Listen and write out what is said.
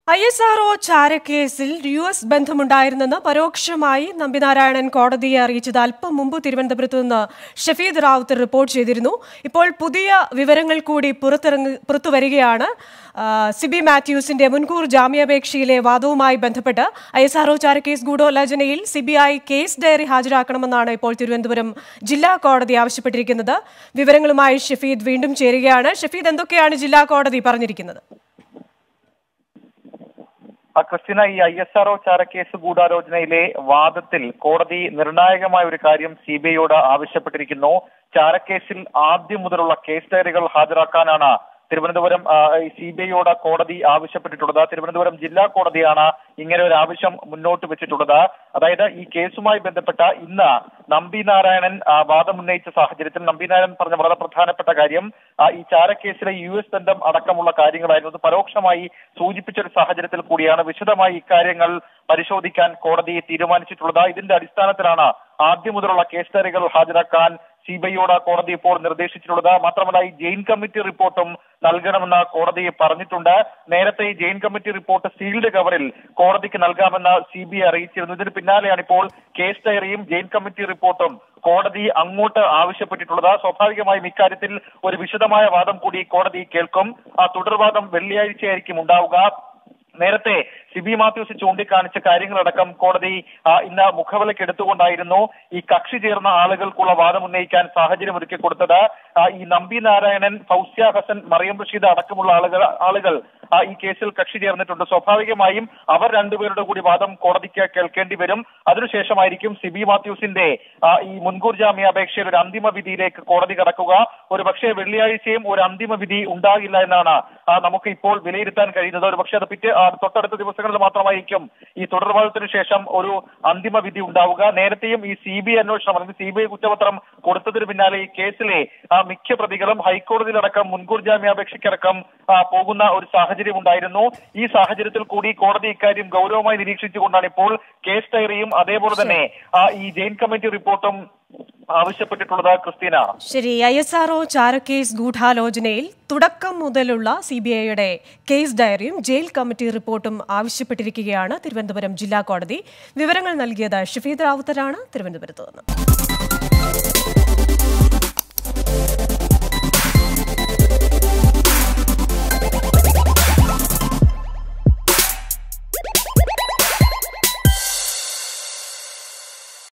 I S R O ചാരക്കേസിൽ U S ബന്ധമുണ്ടായിരുന്നെന്ന് പരോക്ഷമായി നമ്പിനാരായണൻ കോടതിയെ അറിയിച്ചത് അല്പം മുമ്പ് തിരുവനന്തപുരത്ത് നിന്ന് ഷഫീദ് റാവുത്ത് റിപ്പോർട്ട് ചെയ്തിരുന്നു ഇപ്പോൾ പുതിയ വിവരങ്ങൾ കൂടി പുറത്തിറങ്ങി പുറത്തുവരികയാണ് ആ, സിബി മാത്യൂസിന്റെ മുൻകൂർ ജാമ്യാപേക്ഷയിലെ വാദവുമായി ബന്ധപ്പെട്ട് ഐ എസ് ആർ ഒ ചാരക്കേസ് ഗൂഢാലോചനയിൽ C B I case diary ഹാജരാക്കണമെന്നാണ് ഇപ്പോൾ തിരുവനന്തപുരം ജില്ലാ കോടതി ആവശ്യപ്പെട്ടിരിക്കുന്നത് വിവരങ്ങളുമായി ഷഫീദ് വീണ്ടും ചേരുകയാണ് ഷഫീദ് എന്തൊക്കെയാണ് ജില്ലാ കോടതി പറഞ്ഞിരിക്കുന്നത് ആ ക്രിസ്tina ഈ ഐ എസ് ആർ ഒ ചാരക്കേസ് ഗൂഢാലോചനയിലെ വാദത്തിൽ കോടതി നിർണായകമായ ഒരു കാര്യം സി ബി ഐയോട് ആവശ്യപ്പെട്ടിരിക്കുന്നു ചാരക്കേസിൽ ആദ്യം മുതലുള്ള കേസ് ഡയറികൾ ഹാജരാക്കാനാണ് തിരുവനന്തപുരം സി ബി ഐയോട് കോടതി ആവശ്യപ്പെട്ടിട്ടുള്ളത് തിരുവനന്തപുരം ജില്ലാ കോടതിയാണ് ഇങ്ങനെ ഒരു ആവശ്യം മുന്നോട്ട് വെച്ചിട്ടുള്ളത് അതായത് ഈ കേസുമായി ബന്ധപ്പെട്ട ഇന്ന് നമ്പി നാരായണൻ ആ, വാദമുന്നയിച്ച സാഹചര്യത്തിൽ നമ്പി നാരായണൻ പറഞ്ഞ വളരെ പ്രധാനപ്പെട്ട കാര്യം ആ, ഈ ചാരക്കേസിലെ യു എസ് ബന്ധം അടക്കമുള്ള കാര്യങ്ങളായിരുന്നു അത് പരോക്ഷമായി സൂചിപ്പിച്ച ഒരു സാഹചര്യത്തിൽ കൂടിയാണ് വിശദമായി ഇക്കാര്യങ്ങൾ പരിശോധിക്കാൻ കോടതി തീരുമാനിച്ചിട്ടുള്ളത് ഇതിന്റെ അടിസ്ഥാനത്തിലാണ് ആദ്യം മുതലുള്ള കേസ് ഡയറികൾ ഹാജരാക്കാൻ സി ബി ഐയോട് കോടതി ഇപ്പോൾ നിർദ്ദേശിച്ചിട്ടുള്ളത് മാത്രമല്ല ഈ ജെയിൻ കമ്മിറ്റി റിപ്പോർട്ടും നൽകണമെന്ന് കോടതി പറഞ്ഞിട്ടുണ്ട് നേരത്തെ ഈ ജെയിൻ കമ്മിറ്റി റിപ്പോർട്ട് സീൽഡ് കവറിൽ കോടതിക്ക് നൽകാമെന്ന് സി ബി ഐ അറിയിച്ചിരുന്നു ഇതിന് പിന്നാലെയാണ് ഇപ്പോൾ കേസ് ഡയറിയും ജെയിൻ കമ്മിറ്റി റിപ്പോർട്ടും കോടതി അങ്ങോട്ട് ആവശ്യപ്പെട്ടിട്ടുള്ളത് സ്വാഭാവികമായും ഇക്കാര്യത്തിൽ ഒരു വിശദമായ വാദം കൂടി കോടതി കേൾക്കും ആ തുടർവാദം വെള്ളിയാഴ്ചയായിരിക്കും ഉണ്ടാവുക നേരത്തെ സിബി മാത്യൂസ് ചൂണ്ടിക്കാണിച്ച കാര്യങ്ങളടക്കം കോടതി ആ, ഇന്ന് മുഖവിലക്ക് എടുത്തുകൊണ്ടായിരുന്നു ഈ കക്ഷി ചേർന്ന ആളുകൾക്കുള്ള വാദം ഉന്നയിക്കാൻ സാഹചര്യം ഒരുക്കി കൊടുത്തത് ആ, ഈ നമ്പി നാരായണൻ ഫൗസ്യ ഹസൻ മറിയം റഷീദ് അടക്കമുള്ള ആളുകൾ ആളുകൾ ആ, ഈ കേസിൽ കക്ഷി ചേർന്നിട്ടുണ്ട് സ്വാഭാവികമായും അവർ രണ്ടുപേരുടെ കൂടി വാദം കോടതിക്ക് കേൾക്കേണ്ടി വരും അതിനുശേഷമായിരിക്കും സിബി മാത്യൂസിന്റെ ആ, ഈ മുൻകൂർ ജാമ്യാപേക്ഷയിൽ ഒരു അന്തിമ വിധിയിലേക്ക് കോടതി കടക്കുക ഒരു പക്ഷേ വെള്ളിയാഴ്ചയും ഒരു അന്തിമ വിധി ഉണ്ടാകില്ല എന്നാണ് ആ, നമുക്ക് ഇപ്പോൾ വിലയിരുത്താൻ കഴിയുന്നത് ഒരു പക്ഷേ അത് പിറ്റേ ആ, തൊട്ടടുത്ത ദിവസങ്ങളിൽ മാത്രമായിരിക്കും ഈ തുടർവാദത്തിന് ശേഷം ഒരു അന്തിമ വിധി ഉണ്ടാവുക നേരത്തെയും ഈ സി ബി ഐ അന്വേഷണം അല്ലെങ്കിൽ സി ബി ഐ കുറ്റപത്രം കൊടുത്തതിന് പിന്നാലെ ഈ കേസിലെ ആ, മിക്ക പ്രതികളും ഹൈക്കോടതിയിലടക്കം മുൻകൂർ ജാമ്യാപേക്ഷയ്ക്കടക്കം ആ, പോകുന്ന ഒരു സാഹചര്യം ഉണ്ടായിരുന്നു ഈ സാഹചര്യത്തിൽ കൂടി കോടതി ഇക്കാര്യം ഗൗരവമായി നിരീക്ഷിച്ചുകൊണ്ടാണ് ഇപ്പോൾ കേസ് ഡയറിയും അതേപോലെ തന്നെ ആ, ഈ ജെയിൻ കമ്മിറ്റി റിപ്പോർട്ടും ആവശ്യപ്പെട്ടിട്ടുള്ളത് ക്രിസ്റ്റീന ശരി ഐ എസ് ആർ ഒ ചാരക്കേസ് ഗൂഢാലോചനയിൽ തുടക്കം മുതലുള്ള സി ബി ഐയുടെ കേസ് ഡയറിയും ജയിൽ കമ്മിറ്റി റിപ്പോർട്ടും ആവശ്യപ്പെട്ടിരിക്കുകയാണ് തിരുവനന്തപുരം ജില്ലാ കോടതി വിവരങ്ങൾ നൽകിയത് ഷഫീദ് റാവുത്തരാണ് തിരുവനന്തപുരത്ത് നിന്ന്